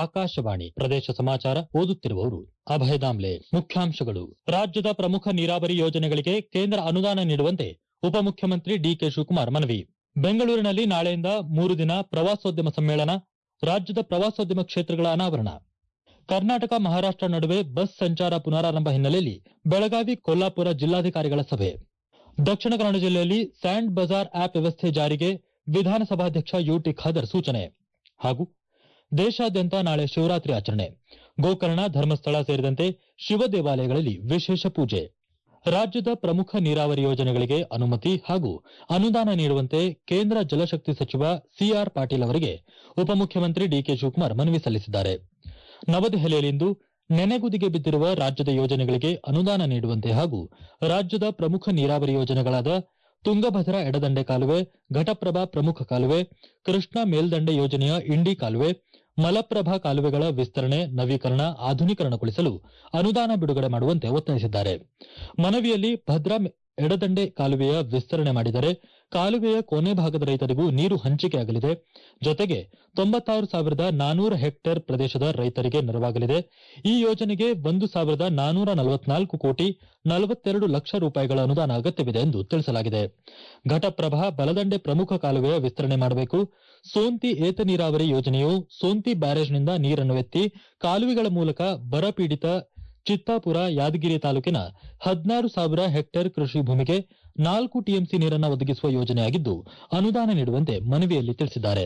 ಆಕಾಶವಾಣಿ ಪ್ರದೇಶ ಸಮಾಚಾರ ಓದುತ್ತಿರುವವರು ಅಭಯ ದಾಮ್ಲೆ ಮುಖ್ಯಾಂಶಗಳು ರಾಜ್ಯದ ಪ್ರಮುಖ ನೀರಾವರಿ ಯೋಜನೆಗಳಿಗೆ ಕೇಂದ್ರ ಅನುದಾನ ನೀಡುವಂತೆ ಉಪಮುಖ್ಯಮಂತ್ರಿ ಡಿಕೆ ಶಿವಕುಮಾರ್ ಮನವಿ ಬೆಂಗಳೂರಿನಲ್ಲಿ ನಾಳೆಯಿಂದ ಮೂರು ದಿನ ಪ್ರವಾಸೋದ್ಯಮ ಸಮ್ಮೇಳನ ರಾಜ್ಯದ ಪ್ರವಾಸೋದ್ಯಮ ಕ್ಷೇತ್ರಗಳ ಅನಾವರಣ ಕರ್ನಾಟಕ ಮಹಾರಾಷ್ಟ ನಡುವೆ ಬಸ್ ಸಂಚಾರ ಪುನರಾರಂಭ ಹಿನ್ನೆಲೆಯಲ್ಲಿ ಬೆಳಗಾವಿ ಕೊಲ್ಲಾಪುರ ಜಿಲ್ಲಾಧಿಕಾರಿಗಳ ಸಭೆ ದಕ್ಷಿಣ ಕನ್ನಡ ಜಿಲ್ಲೆಯಲ್ಲಿ ಸ್ಯಾಂಡ್ ಬಜಾರ್ ಆಪ್ ವ್ಯವಸ್ಥೆ ಜಾರಿಗೆ ವಿಧಾನಸಭಾಧ್ಯಕ್ಷ ಯುಟಿ ಖಾದರ್ ಸೂಚನೆ ಹಾಗೂ ದೇಶಾದ್ಯಂತ ನಾಳೆ ಶಿವರಾತ್ರಿ ಆಚರಣೆ ಗೋಕರ್ಣ ಧರ್ಮಸ್ಥಳ ಸೇರಿದಂತೆ ಶಿವ ದೇವಾಲಯಗಳಲ್ಲಿ ವಿಶೇಷ ಪೂಜೆ ರಾಜ್ಯದ ಪ್ರಮುಖ ನೀರಾವರಿ ಯೋಜನೆಗಳಿಗೆ ಅನುಮತಿ ಹಾಗೂ ಅನುದಾನ ನೀಡುವಂತೆ ಕೇಂದ್ರ ಜಲಶಕ್ತಿ ಸಚಿವ ಸಿಆರ್ ಪಾಟೀಲ್ ಅವರಿಗೆ ಉಪಮುಖ್ಯಮಂತ್ರಿ ಡಿಕೆ ಶಿವಕುಮಾರ್ ಮನವಿ ಸಲ್ಲಿಸಿದ್ದಾರೆ ನವದೆಹಲಿಯಲ್ಲಿಂದು ನೆನೆಗುದಿಗೆ ಬಿದ್ದಿರುವ ರಾಜ್ಯದ ಯೋಜನೆಗಳಿಗೆ ಅನುದಾನ ನೀಡುವಂತೆ ಹಾಗೂ ರಾಜ್ಯದ ಪ್ರಮುಖ ನೀರಾವರಿ ಯೋಜನೆಗಳಾದ ತುಂಗಭದ್ರಾ ಎಡದಂಡೆ ಕಾಲುವೆ ಘಟಪ್ರಭಾ ಪ್ರಮುಖ ಕಾಲುವೆ ಕೃಷ್ಣಾ ಮೇಲ್ದಂಡೆ ಯೋಜನೆಯ ಇಂಡಿ ಕಾಲುವೆ ಮಲಪ್ರಭಾ ಕಾಲುವೆಗಳ ವಿಸ್ತರಣೆ ನವೀಕರಣ ಆಧುನೀಕರಣಗೊಳಿಸಲು ಅನುದಾನ ಬಿಡುಗಡೆ ಮಾಡುವಂತೆ ಒತ್ತಾಯಿಸಿದ್ದಾರೆ ಮನವಿಯಲ್ಲಿ ಭದ್ರಾ ಎಡದಂಡೆ ಕಾಲುವೆಯ ವಿಸ್ತರಣೆ ಮಾಡಿದರೆ ಕಾಲುವೆಯ ಕೊನೆ ಭಾಗದ ರೈತರಿಗೂ ನೀರು ಹಂಚಿಕೆಯಾಗಲಿದೆ ಜೊತೆಗೆ ತೊಂಬತ್ತಾರು ಸಾವಿರದ ನಾನೂರು ಹೆಕ್ಟೇರ್ ಪ್ರದೇಶದ ರೈತರಿಗೆ ನೆರವಾಗಲಿದೆ ಈ ಯೋಜನೆಗೆ ಒಂದು ಸಾವಿರದ ನಾನೂರ ನಲವತ್ನಾಲ್ಕು ಕೋಟಿ ನಲವತ್ತೆರಡು ಲಕ್ಷ ರೂಪಾಯಿಗಳ ಅನುದಾನ ಅಗತ್ಯವಿದೆ ಎಂದು ತಿಳಿಸಲಾಗಿದೆ ಘಟಪ್ರಭಾ ಬಲದಂಡೆ ಪ್ರಮುಖ ಕಾಲುವೆಯ ವಿಸ್ತರಣೆ ಮಾಡಬೇಕು ಸೋಂತಿ ಏತ ನೀರಾವರಿ ಯೋಜನೆಯು ಸೋಂತಿ ಬ್ಯಾರೇಜ್ನಿಂದ ನೀರನ್ನು ಎತ್ತಿ ಕಾಲುವೆಗಳ ಮೂಲಕ ಬರಪೀಡಿತ ಚಿತ್ತಾಪುರ ಯಾದಗಿರಿ ತಾಲೂಕಿನ ಹದಿನಾರು ಸಾವಿರ ಹೆಕ್ಟೇರ್ ಕೃಷಿ ಭೂಮಿಗೆ ನಾಲ್ಕು ಟಿಎಂಸಿ ನೀರನ್ನು ಒದಗಿಸುವ ಯೋಜನೆಯಾಗಿದ್ದು ಅನುದಾನ ನೀಡುವಂತೆ ಮನವಿಯಲ್ಲಿ ತಿಳಿಸಿದ್ದಾರೆ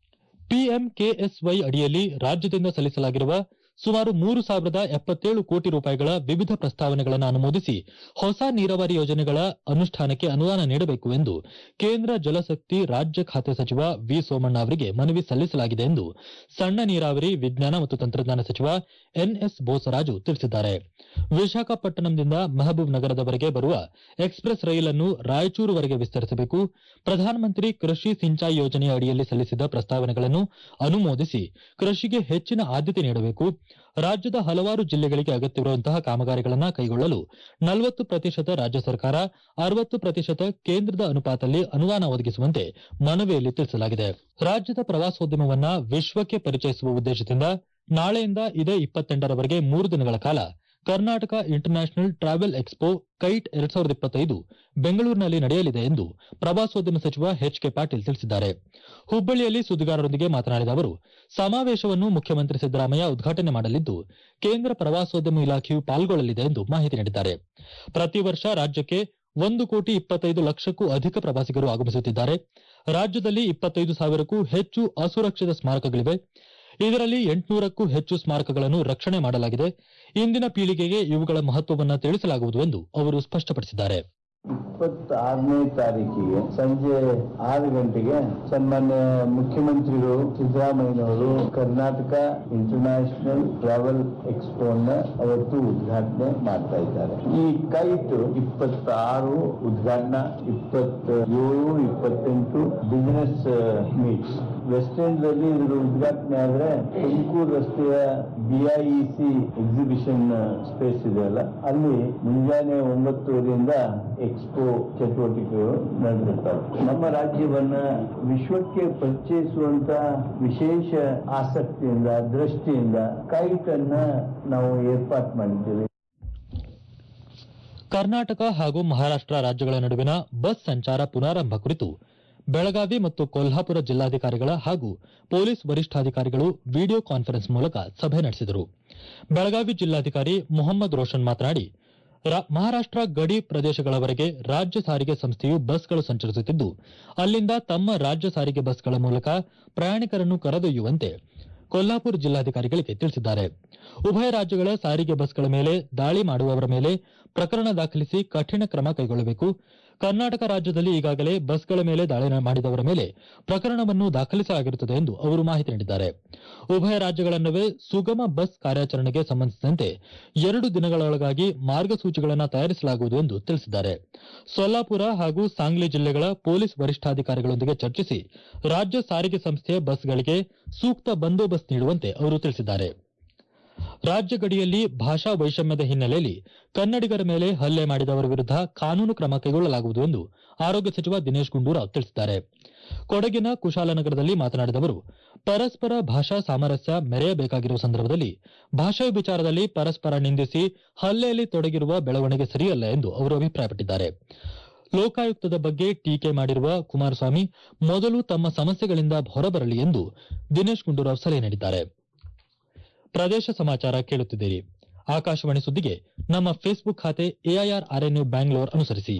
ಪಿಎಂಕೆಎಸ್ವೈ ಅಡಿಯಲ್ಲಿ ರಾಜ್ಯದಿಂದ ಸಲ್ಲಿಸಲಾಗಿರುವ ಸುಮಾರು ಮೂರು ಸಾವಿರದ ಎಪ್ಪತ್ತೇಳು ಕೋಟಿ ರೂಪಾಯಿಗಳ ವಿವಿಧ ಪ್ರಸ್ತಾವನೆಗಳನ್ನು ಅನುಮೋದಿಸಿ ಹೊಸ ನೀರಾವರಿ ಯೋಜನೆಗಳ ಅನುಷ್ಠಾನಕ್ಕೆ ಅನುದಾನ ನೀಡಬೇಕು ಎಂದು ಕೇಂದ್ರ ಜಲಶಕ್ತಿ ರಾಜ್ಯ ಖಾತೆ ಸಚಿವ ವಿ ಸೋಮಣ್ಣ ಅವರಿಗೆ ಮನವಿ ಸಲ್ಲಿಸಲಾಗಿದೆ ಎಂದು ಸಣ್ಣ ನೀರಾವರಿ ವಿಜ್ಞಾನ ಮತ್ತು ತಂತ್ರಜ್ಞಾನ ಸಚಿವ ಎನ್ಎಸ್ ಬೋಸರಾಜು ತಿಳಿಸಿದ್ದಾರೆ ವಿಶಾಖಪಟ್ಟಣಂದಿಂದ ಮಹಬೂಬ್ ನಗರದವರೆಗೆ ಬರುವ ಎಕ್ಸ್ಪ್ರೆಸ್ ರೈಲನ್ನು ರಾಯಚೂರುವರೆಗೆ ವಿಸ್ತರಿಸಬೇಕು ಪ್ರಧಾನಮಂತ್ರಿ ಕೃಷಿ ಸಿಂಚಾಯಿ ಯೋಜನೆಯ ಅಡಿಯಲ್ಲಿ ಸಲ್ಲಿಸಿದ ಪ್ರಸ್ತಾವನೆಗಳನ್ನು ಅನುಮೋದಿಸಿ ಕೃಷಿಗೆ ಹೆಚ್ಚಿನ ಆದ್ಯತೆ ನೀಡಬೇಕು ರಾಜ್ಯದ ಹಲವಾರು ಜಿಲ್ಲೆಗಳಿಗೆ ಅಗತ್ಯವಿರುವಂತಹ ಕಾಮಗಾರಿಗಳನ್ನು ಕೈಗೊಳ್ಳಲು ನಲವತ್ತು ಪ್ರತಿಶತ ರಾಜ್ಯ ಸರ್ಕಾರ ಅರವತ್ತು ಪ್ರತಿಶತ ಕೇಂದ್ರದ ಅನುಪಾತದಲ್ಲಿ ಅನುದಾನ ಒದಗಿಸುವಂತೆ ಮನವಿಯಲ್ಲಿ ತಿಳಿಸಲಾಗಿದೆ ರಾಜ್ಯದ ಪ್ರವಾಸೋದ್ಯಮವನ್ನ ವಿಶ್ವಕ್ಕೆ ಪರಿಚಯಿಸುವ ಉದ್ದೇಶದಿಂದ ನಾಳೆಯಿಂದ ಇದೇ ಇಪ್ಪತ್ತೆಂಟರವರೆಗೆ ಮೂರು ದಿನಗಳ ಕಾಲ Karnataka international travel expo KITE ಎರಡ್ ಸಾವಿರದ ಇಪ್ಪತ್ತೈದು ಬೆಂಗಳೂರಿನಲ್ಲಿ ನಡೆಯಲಿದೆ ಎಂದು ಪ್ರವಾಸೋದ್ಯಮ ಸಚಿವ ಎಚ್ ಕೆ ಪಾಟೀಲ್ ತಿಳಿಸಿದ್ದಾರೆ ಹುಬ್ಬಳ್ಳಿಯಲ್ಲಿ ಸುದ್ದಿಗಾರರೊಂದಿಗೆ ಮಾತನಾಡಿದ ಅವರು ಸಮಾವೇಶವನ್ನು ಮುಖ್ಯಮಂತ್ರಿ ಸಿದ್ದರಾಮಯ್ಯ ಉದ್ಘಾಟನೆ ಮಾಡಲಿದ್ದು ಕೇಂದ್ರ ಪ್ರವಾಸೋದ್ಯಮ ಇಲಾಖೆಯು ಪಾಲ್ಗೊಳ್ಳಲಿದೆ ಎಂದು ಮಾಹಿತಿ ನೀಡಿದ್ದಾರೆ ಪ್ರತಿ ವರ್ಷ ರಾಜ್ಯಕ್ಕೆ ಒಂದು ಕೋಟಿ ಇಪ್ಪತ್ತೈದು ಲಕ್ಷಕ್ಕೂ ಅಧಿಕ ಪ್ರವಾಸಿಗರು ಆಗಮಿಸುತ್ತಿದ್ದಾರೆ ರಾಜ್ಯದಲ್ಲಿ ಇಪ್ಪತ್ತೈದು ಸಾವಿರಕ್ಕೂ ಹೆಚ್ಚು ಅಸುರಕ್ಷಿತ ಸ್ಮಾರಕಗಳಿವೆ ಇದರಲ್ಲಿ ಎಂಟುನೂರಕ್ಕೂ ಹೆಚ್ಚು ಸ್ಮಾರಕಗಳನ್ನು ರಕ್ಷಣೆ ಮಾಡಲಾಗಿದೆ ಇಂದಿನ ಪೀಳಿಗೆಗೆ ಇವುಗಳ ಮಹತ್ವವನ್ನು ತಿಳಿಸಲಾಗುವುದು ಎಂದು ಅವರು ಸ್ಪಷ್ಟಪಡಿಸಿದ್ದಾರೆ ಇಪ್ಪತ್ತಾರನೇ ತಾರೀಕಿಗೆ ಸಂಜೆ ಆರು ಗಂಟೆಗೆ ಸನ್ಮಾನ್ಯ ಮುಖ್ಯಮಂತ್ರಿಗಳು ಸಿದ್ದರಾಮಯ್ಯನವರು ಕರ್ನಾಟಕ ಇಂಟರ್ನ್ಯಾಷನಲ್ ಟ್ರಾವೆಲ್ ಎಕ್ಸ್ಪೋನ ಅವತ್ತು ಉದ್ಘಾಟನೆ ಮಾಡ್ತಾ ಇದ್ದಾರೆ ಈ ಕೈಟ್ ಇಪ್ಪತ್ತಾರು ಉದ್ಘಾಟನಾ ಇಪ್ಪತ್ತೇಳು ಇಪ್ಪತ್ತೆಂಟು ಬಿಸಿನೆಸ್ ಮೀಟ್ಸ್ ವೆಸ್ಟ್ ಎಂಡ್ ಅಲ್ಲಿ ಇದ್ರ ಉದ್ಘಾಟನೆ ಆದ್ರೆ ತುಮಕೂರು ರಸ್ತೆಯ ಬಿಐಇಸಿ ಎಕ್ಸಿಬಿಷನ್ ಸ್ಪೇಸ್ ಇದೆಯಲ್ಲ ಅಲ್ಲಿ ಮುಂಜಾನೆ ಒಂಬತ್ತುವರೆಯಿಂದ ಎಕ್ಸ್ಪೋ ಚಟುವಟಿಕೆಗಳು ನಡೆದಿರ್ತವೆ ನಮ್ಮ ರಾಜ್ಯವನ್ನ ವಿಶ್ವಕ್ಕೆ ಪರಿಚಯಿಸುವಂತ ವಿಶೇಷ ಆಸಕ್ತಿಯಿಂದ ದೃಷ್ಟಿಯಿಂದ ಕೈಟ್ ಅನ್ನ ನಾವು ಏರ್ಪಾಟ್ ಮಾಡಿದ್ದೇವೆ ಕರ್ನಾಟಕ ಹಾಗೂ ಮಹಾರಾಷ್ಟ್ರ ರಾಜ್ಯಗಳ ನಡುವಿನ ಬಸ್ ಸಂಚಾರ ಪುನಾರಂಭ ಕುರಿತು ಬೆಳಗಾವಿ ಮತ್ತು ಕೊಲ್ಹಾಪುರ ಜಿಲ್ಲಾಧಿಕಾರಿಗಳ ಹಾಗೂ ಪೊಲೀಸ್ ವರಿಷ್ಠಾಧಿಕಾರಿಗಳು ವಿಡಿಯೋ ಕಾನ್ಫರೆನ್ಸ್ ಮೂಲಕ ಸಭೆ ನಡೆಸಿದರು ಬೆಳಗಾವಿ ಜಿಲ್ಲಾಧಿಕಾರಿ ಮೊಹಮ್ಮದ್ ರೋಷನ್ ಮಾತನಾಡಿ ಮಹಾರಾಷ್ಟ್ರ ಗಡಿ ಪ್ರದೇಶಗಳವರೆಗೆ ರಾಜ್ಯ ಸಾರಿಗೆ ಸಂಸ್ಥೆಯು ಬಸ್ಗಳು ಸಂಚರಿಸುತ್ತಿದ್ದು ಅಲ್ಲಿಂದ ತಮ್ಮ ರಾಜ್ಯ ಸಾರಿಗೆ ಬಸ್ಗಳ ಮೂಲಕ ಪ್ರಯಾಣಿಕರನ್ನು ಕರೆದೊಯ್ಯುವಂತೆ ಕೊಲ್ಲಾಪುರ ಜಿಲ್ಲಾಧಿಕಾರಿಗಳಿಗೆ ತಿಳಿಸಿದ್ದಾರೆ ಉಭಯ ರಾಜ್ಯಗಳ ಸಾರಿಗೆ ಬಸ್ಗಳ ಮೇಲೆ ದಾಳಿ ಮಾಡುವವರ ಮೇಲೆ ಪ್ರಕರಣ ದಾಖಲಿಸಿ ಕಠಿಣ ಕ್ರಮ ಕೈಗೊಳ್ಳಬೇಕು ಕರ್ನಾಟಕ ರಾಜ್ಯದಲ್ಲಿ ಈಗಾಗಲೇ ಬಸ್ಗಳ ಮೇಲೆ ದಾಳಿ ಮಾಡಿದವರ ಮೇಲೆ ಪ್ರಕರಣವನ್ನು ದಾಖಲಿಸಲಾಗಿರುತ್ತದೆ ಎಂದು ಅವರು ಮಾಹಿತಿ ನೀಡಿದ್ದಾರೆ ಉಭಯ ರಾಜ್ಯಗಳ ನಡುವೆ ಸುಗಮ ಬಸ್ ಕಾರ್ಯಾಚರಣೆಗೆ ಸಂಬಂಧಿಸಿದಂತೆ ಎರಡು ದಿನಗಳೊಳಗಾಗಿ ಮಾರ್ಗಸೂಚಿಗಳನ್ನು ತಯಾರಿಸಲಾಗುವುದು ಎಂದು ತಿಳಿಸಿದ್ದಾರೆ ಸೊಲ್ಲಾಪುರ ಹಾಗೂ ಸಾಂಗ್ಲಿ ಜಿಲ್ಲೆಗಳ ಪೊಲೀಸ್ ವರಿಷ್ಠಾಧಿಕಾರಿಗಳೊಂದಿಗೆ ಚರ್ಚಿಸಿ ರಾಜ್ಯ ಸಾರಿಗೆ ಸಂಸ್ಥೆಯ ಬಸ್ಗಳಿಗೆ ಸೂಕ್ತ ಬಂದೋಬಸ್ತ್ ನೀಡುವಂತೆ ಅವರು ತಿಳಿಸಿದ್ದಾರೆ ರಾಜ್ಯ ಗಡಿಯಲ್ಲಿ ಭಾಷಾ ವೈಷಮ್ಯದ ಹಿನ್ನೆಲೆಯಲ್ಲಿ ಕನ್ನಡಿಗರ ಮೇಲೆ ಹಲ್ಲೆ ಮಾಡಿದವರ ವಿರುದ್ಧ ಕಾನೂನು ಕ್ರಮ ಕೈಗೊಳ್ಳಲಾಗುವುದು ಎಂದು ಆರೋಗ್ಯ ಸಚಿವ ದಿನೇಶ್ ಗುಂಡೂರಾವ್ ತಿಳಿಸಿದ್ದಾರೆ ಕೊಡಗಿನ ಕುಶಾಲನಗರದಲ್ಲಿ ಮಾತನಾಡಿದ ಅವರು ಪರಸ್ಪರ ಭಾಷಾ ಸಾಮರಸ್ಯ ಮೆರೆಯಬೇಕಾಗಿರುವ ಸಂದರ್ಭದಲ್ಲಿ ಭಾಷಾ ವಿಚಾರದಲ್ಲಿ ಪರಸ್ಪರ ನಿಂದಿಸಿ ಹಲ್ಲೆಯಲ್ಲಿ ತೊಡಗಿರುವ ಬೆಳವಣಿಗೆ ಸರಿಯಲ್ಲ ಎಂದು ಅವರು ಅಭಿಪ್ರಾಯಪಟ್ಟಿದ್ದಾರೆ ಲೋಕಾಯುಕ್ತದ ಬಗ್ಗೆ ಟೀಕೆ ಮಾಡಿರುವ ಕುಮಾರಸ್ವಾಮಿ ಮೊದಲು ತಮ್ಮ ಸಮಸ್ಯೆಗಳಿಂದ ಹೊರಬರಲಿ ಎಂದು ದಿನೇಶ್ ಗುಂಡೂರಾವ್ ಸಲಹೆ ನೀಡಿದ್ದಾರೆ ಪ್ರದೇಶ ಸಮಾಚಾರ ಕೇಳುತ್ತಿದ್ದೀರಿ ಆಕಾಶವಾಣಿ ಸುದ್ದಿಗೆ ನಮ್ಮ ಫೇಸ್ಬುಕ್ ಖಾತೆ ಎಐಆರ್ ಆರ್ಎನ್ಯು ಬ್ಯಾಂಗ್ಲೋರ್ ಅನುಸರಿಸಿ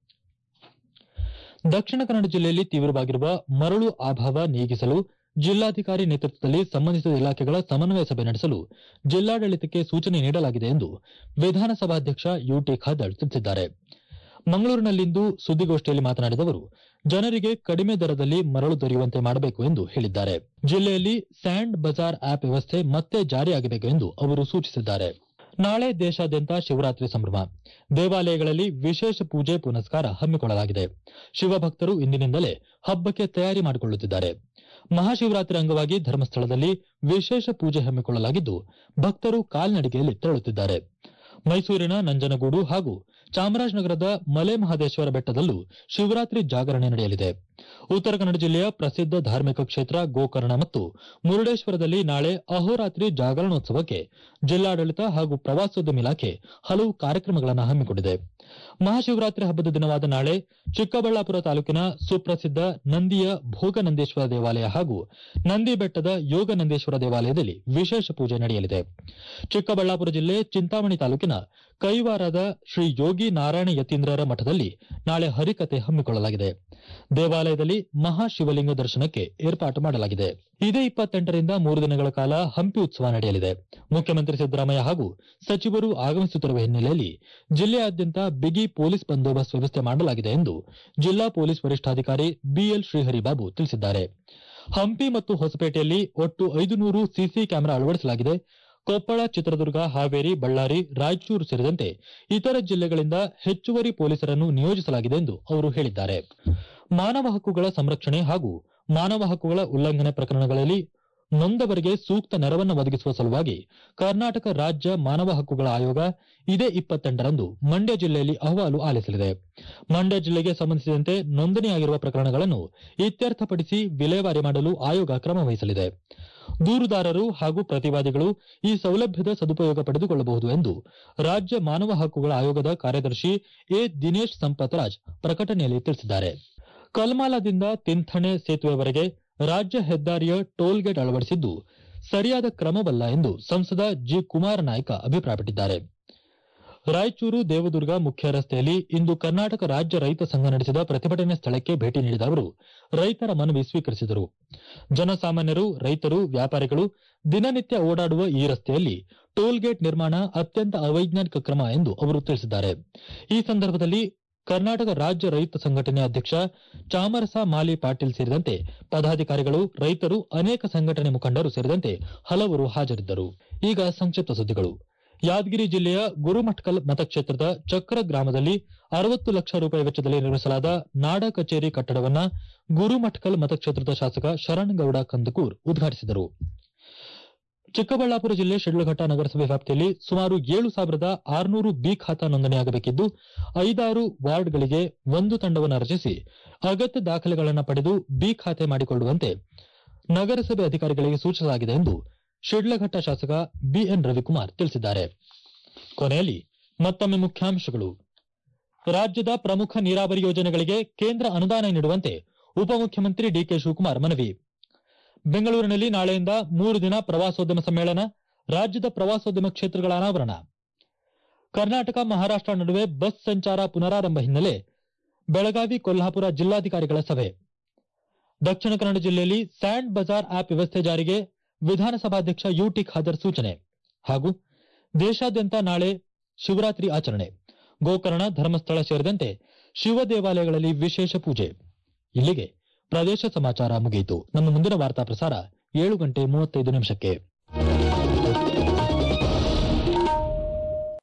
ದಕ್ಷಿಣ ಕನ್ನಡ ಜಿಲ್ಲೆಯಲ್ಲಿ ತೀವ್ರವಾಗಿರುವ ಮರಳು ಅಭಾವ ನೀಗಿಸಲು ಜಿಲ್ಲಾಧಿಕಾರಿ ನೇತೃತ್ವದಲ್ಲಿ ಸಂಬಂಧಿಸಿದ ಇಲಾಖೆಗಳ ಸಮನ್ವಯ ಸಭೆ ನಡೆಸಲು ಜಿಲ್ಲಾಡಳಿತಕ್ಕೆ ಸೂಚನೆ ನೀಡಲಾಗಿದೆ ಎಂದು ವಿಧಾನಸಭಾಧ್ಯಕ್ಷ ಯುಟಿ ಖಾದರ್ ತಿಳಿಸಿದ್ದಾರೆ ಮಂಗಳೂರಿನಲ್ಲಿಂದು ಸುದ್ದಿಗೋಷ್ಠಿಯಲ್ಲಿ ಮಾತನಾಡಿದ ಅವರು ಜನರಿಗೆ ಕಡಿಮೆ ದರದಲ್ಲಿ ಮರಳು ದೊರೆಯುವಂತೆ ಮಾಡಬೇಕು ಎಂದು ಹೇಳಿದ್ದಾರೆ ಜಿಲ್ಲೆಯಲ್ಲಿ ಸ್ಯಾಂಡ್ ಬಜಾರ್ ಆಪ್ ವ್ಯವಸ್ಥೆ ಮತ್ತೆ ಜಾರಿಯಾಗಬೇಕು ಎಂದು ಅವರು ಸೂಚಿಸಿದ್ದಾರೆ ನಾಳೆ ದೇಶಾದ್ಯಂತ ಶಿವರಾತ್ರಿ ಸಂಭ್ರಮ ದೇವಾಲಯಗಳಲ್ಲಿ ವಿಶೇಷ ಪೂಜೆ ಪುನಸ್ಕಾರ ಹಮ್ಮಿಕೊಳ್ಳಲಾಗಿದೆ ಶಿವಭಕ್ತರು ಇಂದಿನಿಂದಲೇ ಹಬ್ಬಕ್ಕೆ ತಯಾರಿ ಮಾಡಿಕೊಳ್ಳುತ್ತಿದ್ದಾರೆ ಮಹಾಶಿವರಾತ್ರಿ ಅಂಗವಾಗಿ ಧರ್ಮಸ್ಥಳದಲ್ಲಿ ವಿಶೇಷ ಪೂಜೆ ಹಮ್ಮಿಕೊಳ್ಳಲಾಗಿದ್ದು ಭಕ್ತರು ಕಾಲ್ನಡಿಗೆಯಲ್ಲಿ ತೆರಳುತ್ತಿದ್ದಾರೆ ಮೈಸೂರಿನ ನಂಜನಗೂಡು ಹಾಗೂ ಚಾಮರಾಜನಗರದ ಮಲೆ ಮಹದೇಶ್ವರ ಬೆಟ್ಟದಲ್ಲೂ ಶಿವರಾತ್ರಿ ಜಾಗರಣೆ ನಡೆಯಲಿದೆ ಉತ್ತರ ಕನ್ನಡ ಜಿಲ್ಲೆಯ ಪ್ರಸಿದ್ಧ ಧಾರ್ಮಿಕ ಕ್ಷೇತ್ರ ಗೋಕರ್ಣ ಮತ್ತು ಮುರುಡೇಶ್ವರದಲ್ಲಿ ನಾಳೆ ಅಹೋರಾತ್ರಿ ಜಾಗರಣೋತ್ಸವಕ್ಕೆ ಜಿಲ್ಲಾಡಳಿತ ಹಾಗೂ ಪ್ರವಾಸೋದ್ಯಮ ಇಲಾಖೆ ಹಲವು ಕಾರ್ಯಕ್ರಮಗಳನ್ನು ಹಮ್ಮಿಕೊಂಡಿದೆ ಮಹಾಶಿವರಾತ್ರಿ ಹಬ್ಬದ ದಿನವಾದ ನಾಳೆ ಚಿಕ್ಕಬಳ್ಳಾಪುರ ತಾಲೂಕಿನ ಸುಪ್ರಸಿದ್ಧ ನಂದಿಯ ಭೋಗನಂದೇಶ್ವರ ದೇವಾಲಯ ಹಾಗೂ ನಂದಿ ಬೆಟ್ಟದ ಯೋಗನಂದೇಶ್ವರ ದೇವಾಲಯದಲ್ಲಿ ವಿಶೇಷ ಪೂಜೆ ನಡೆಯಲಿದೆ ಚಿಕ್ಕಬಳ್ಳಾಪುರ ಜಿಲ್ಲೆ ಚಿಂತಾಮಣಿ ತಾಲೂಕಿನ ಕೈವಾರದ ಶ್ರೀ ಯೋಗಿ ನಾರಾಯಣ ಯತೀಂದ್ರರ ಮಠದಲ್ಲಿ ನಾಳೆ ಹರಿಕತೆ ಹಮ್ಮಿಕೊಳ್ಳಲಾಗಿದೆ ದೇವಾಲಯದಲ್ಲಿ ಮಹಾಶಿವಲಿಂಗ ದರ್ಶನಕ್ಕೆ ಏರ್ಪಾಟು ಮಾಡಲಾಗಿದೆ ಇದೇ ಇಪ್ಪತ್ತೆಂಟರಿಂದ ಮೂರು ದಿನಗಳ ಕಾಲ ಹಂಪಿ ಉತ್ಸವ ನಡೆಯಲಿದೆ ಮುಖ್ಯಮಂತ್ರಿ ಸಿದ್ದರಾಮಯ್ಯ ಹಾಗೂ ಸಚಿವರು ಆಗಮಿಸುತ್ತಿರುವ ಹಿನ್ನೆಲೆಯಲ್ಲಿ ಜಿಲ್ಲೆಯಾದ್ಯಂತ ಬಿಗಿ ಪೊಲೀಸ್ ಬಂದೋಬಸ್ತ್ ವ್ಯವಸ್ಥೆ ಮಾಡಲಾಗಿದೆ ಎಂದು ಜಿಲ್ಲಾ ಪೊಲೀಸ್ ವರಿಷ್ಠಾಧಿಕಾರಿ ಬಿಎಲ್ ಶ್ರೀಹರಿಬಾಬು ತಿಳಿಸಿದ್ದಾರೆ ಹಂಪಿ ಮತ್ತು ಹೊಸಪೇಟೆಯಲ್ಲಿ ಒಟ್ಟು ಐದು ನೂರು ಸಿಸಿ ಕ್ಯಾಮೆರಾ ಅಳವಡಿಸಲಾಗಿದೆ ಕೊಪ್ಪಳ ಚಿತ್ರದುರ್ಗ ಹಾವೇರಿ ಬಳ್ಳಾರಿ ರಾಯಚೂರು ಸೇರಿದಂತೆ ಇತರ ಜಿಲ್ಲೆಗಳಿಂದ ಹೆಚ್ಚುವರಿ ಪೊಲೀಸರನ್ನು ನಿಯೋಜಿಸಲಾಗಿದೆ ಎಂದು ಅವರು ಹೇಳಿದ್ದಾರೆ ಮಾನವ ಹಕ್ಕುಗಳ ಸಂರಕ್ಷಣೆ ಹಾಗೂ ಮಾನವ ಹಕ್ಕುಗಳ ಉಲ್ಲಂಘನೆ ಪ್ರಕರಣಗಳಲ್ಲಿ ನೊಂದವರಿಗೆ ಸೂಕ್ತ ನೆರವನ್ನು ಒದಗಿಸುವ ಸಲುವಾಗಿ ಕರ್ನಾಟಕ ರಾಜ್ಯ ಮಾನವ ಹಕ್ಕುಗಳ ಆಯೋಗ ಇದೇ ಇಪ್ಪತ್ತೆಂಟರಂದು ಮಂಡ್ಯ ಜಿಲ್ಲೆಯಲ್ಲಿ ಅಹವಾಲು ಆಲಿಸಲಿದೆ ಮಂಡ್ಯ ಜಿಲ್ಲೆಗೆ ಸಂಬಂಧಿಸಿದಂತೆ ನೋಂದಣಿಯಾಗಿರುವ ಪ್ರಕರಣಗಳನ್ನು ಇತ್ಯರ್ಥಪಡಿಸಿ ವಿಲೇವಾರಿ ಮಾಡಲು ಆಯೋಗ ಕ್ರಮ ವಹಿಸಲಿದೆ ದೂರುದಾರರು ಹಾಗೂ ಪ್ರತಿವಾದಿಗಳು ಈ ಸೌಲಭ್ಯದ ಸದುಪಯೋಗ ಪಡೆದುಕೊಳ್ಳಬಹುದು ಎಂದು ರಾಜ್ಯ ಮಾನವ ಹಕ್ಕುಗಳ ಆಯೋಗದ ಕಾರ್ಯದರ್ಶಿ ಎ ದಿನೇಶ್ ಸಂಪತ್ರಾಜ್ ಪ್ರಕಟಣೆಯಲ್ಲಿ ತಿಳಿಸಿದ್ದಾರೆ ಕಲ್ಮಾಲದಿಂದ ತಿಂಥಣೆ ಸೇತುವೆವರೆಗೆ ರಾಜ್ಯ ಹೆದ್ದಾರಿಯ ಟೋಲ್ ಗೇಟ್ ಅಳವಡಿಸಿದ್ದು ಸರಿಯಾದ ಕ್ರಮವಲ್ಲ ಎಂದು ಸಂಸದ ಜಿ ಕುಮಾರ ನಾಯ್ಕ ಅಭಿಪ್ರಾಯಪಟ್ಟಿದ್ದಾರೆ ರಾಯಚೂರು ದೇವದುರ್ಗ ಮುಖ್ಯ ರಸ್ತೆಯಲ್ಲಿ ಇಂದು ಕರ್ನಾಟಕ ರಾಜ್ಯ ರೈತ ಸಂಘ ನಡೆಸಿದ ಪ್ರತಿಭಟನೆ ಸ್ಥಳಕ್ಕೆ ಭೇಟಿ ನೀಡಿದ ಅವರು ರೈತರ ಮನವಿ ಸ್ವೀಕರಿಸಿದರು ಜನಸಾಮಾನ್ಯರು ರೈತರು ವ್ಯಾಪಾರಿಗಳು ದಿನನಿತ್ಯ ಓಡಾಡುವ ಈ ರಸ್ತೆಯಲ್ಲಿ ಟೋಲ್ ಗೇಟ್ ನಿರ್ಮಾಣ ಅತ್ಯಂತ ಅವೈಜ್ಞಾನಿಕ ಕ್ರಮ ಎಂದು ಅವರು ತಿಳಿಸಿದ್ದಾರೆ ಈ ಸಂದರ್ಭದಲ್ಲಿ ಕರ್ನಾಟಕ ರಾಜ್ಯ ರೈತ ಸಂಘಟನೆ ಅಧ್ಯಕ್ಷ ಚಾಮರಸ ಮಾಲಿ ಪಾಟೀಲ್ ಸೇರಿದಂತೆ ಪದಾಧಿಕಾರಿಗಳು ರೈತರು ಅನೇಕ ಸಂಘಟನೆ ಮುಖಂಡರು ಸೇರಿದಂತೆ ಹಲವರು ಹಾಜರಿದ್ದರು ಈಗ ಸಂಕ್ಷಿಪ್ತ ಸುದ್ದಿಗಳು ಯಾದಗಿರಿ ಜಿಲ್ಲೆಯ ಗುರುಮಠಕಲ್ ಮತಕ್ಷೇತ್ರದ ಚಕ್ರ ಗ್ರಾಮದಲ್ಲಿ ಅರವತ್ತು ಲಕ್ಷ ರೂಪಾಯಿ ವೆಚ್ಚದಲ್ಲಿ ನಿರ್ಮಿಸಲಾದ ನಾಡ ಕಚೇರಿ ಕಟ್ಟಡವನ್ನ ಗುರುಮಠಕಲ್ ಮತಕ್ಷೇತ್ರದ ಶಾಸಕ ಶರಣಗೌಡ ಕಂದಕೂರ್ ಉದ್ಘಾಟಿಸಿದರು ಚಿಕ್ಕಬಳ್ಳಾಪುರ ಜಿಲ್ಲೆ ಶಿಡ್ಲಘಟ್ಟ ನಗರಸಭೆ ವ್ಯಾಪ್ತಿಯಲ್ಲಿ ಸುಮಾರು ಏಳು ಸಾವಿರದ ಆರುನೂರು ಬಿ ಖಾತಾ ನೋಂದಣಿಯಾಗಬೇಕಿದ್ದು ಐದಾರು ವಾರ್ಡ್ಗಳಿಗೆ ಒಂದು ತಂಡವನ್ನು ರಚಿಸಿ ಅಗತ್ಯ ದಾಖಲೆಗಳನ್ನು ಪಡೆದು ಬಿ ಖಾತೆ ಮಾಡಿಕೊಳ್ಳುವಂತೆ ನಗರಸಭೆ ಅಧಿಕಾರಿಗಳಿಗೆ ಸೂಚಿಸಲಾಗಿದೆ ಎಂದು ಶಿಡ್ಲಘಟ್ಟ ಶಾಸಕ ಬಿಎನ್ ರವಿಕುಮಾರ್ ತಿಳಿಸಿದ್ದಾರೆ ಕೊನೆಯಲ್ಲಿ ಮತ್ತೊಮ್ಮೆ ಮುಖ್ಯಾಂಶಗಳು ರಾಜ್ಯದ ಪ್ರಮುಖ ನೀರಾವರಿ ಯೋಜನೆಗಳಿಗೆ ಕೇಂದ್ರ ಅನುದಾನ ನೀಡುವಂತೆ ಉಪಮುಖ್ಯಮಂತ್ರಿ ಡಿಕೆ ಶಿವಕುಮಾರ್ ಮನವಿ ಬೆಂಗಳೂರಿನಲ್ಲಿ ನಾಳೆಯಿಂದ ಮೂರು ದಿನ ಪ್ರವಾಸೋದ್ಯಮ ಸಮ್ಮೇಳನ ರಾಜ್ಯದ ಪ್ರವಾಸೋದ್ಯಮ ಕ್ಷೇತ್ರಗಳ ಅನಾವರಣ ಕರ್ನಾಟಕ ಮಹಾರಾಷ್ಟ್ರ ನಡುವೆ ಬಸ್ ಸಂಚಾರ ಪುನರಾರಂಭ ಹಿನ್ನೆಲೆ ಬೆಳಗಾವಿ ಕೊಲ್ಹಾಪುರ ಜಿಲ್ಲಾಧಿಕಾರಿಗಳ ಸಭೆ ದಕ್ಷಿಣ ಕನ್ನಡ ಜಿಲ್ಲೆಯಲ್ಲಿ ಸ್ಯಾಂಡ್ ಬಜಾರ್ ಆಪ್ ವ್ಯವಸ್ಥೆ ಜಾರಿಗೆ ವಿಧಾನಸಭಾಧ್ಯಕ್ಷ ಯುಟಿ ಖಾದರ್ ಸೂಚನೆ ಹಾಗೂ ದೇಶಾದ್ಯಂತ ನಾಳೆ ಶಿವರಾತ್ರಿ ಆಚರಣೆ ಗೋಕರ್ಣ ಧರ್ಮಸ್ಥಳ ಸೇರಿದಂತೆ ಶಿವ ದೇವಾಲಯಗಳಲ್ಲಿ ವಿಶೇಷ ಪೂಜೆ ಇಲ್ಲಿಗೆ ಪ್ರದೇಶ ಸಮಾಚಾರ ಮುಗಿಯಿತು ನಮ್ಮ ಮುಂದಿನ ವಾರ್ತಾ ಪ್ರಸಾರ ಏಳು ಗಂಟೆ ಮೂವತ್ತೈದು ನಿಮಿಷಕ್ಕೆ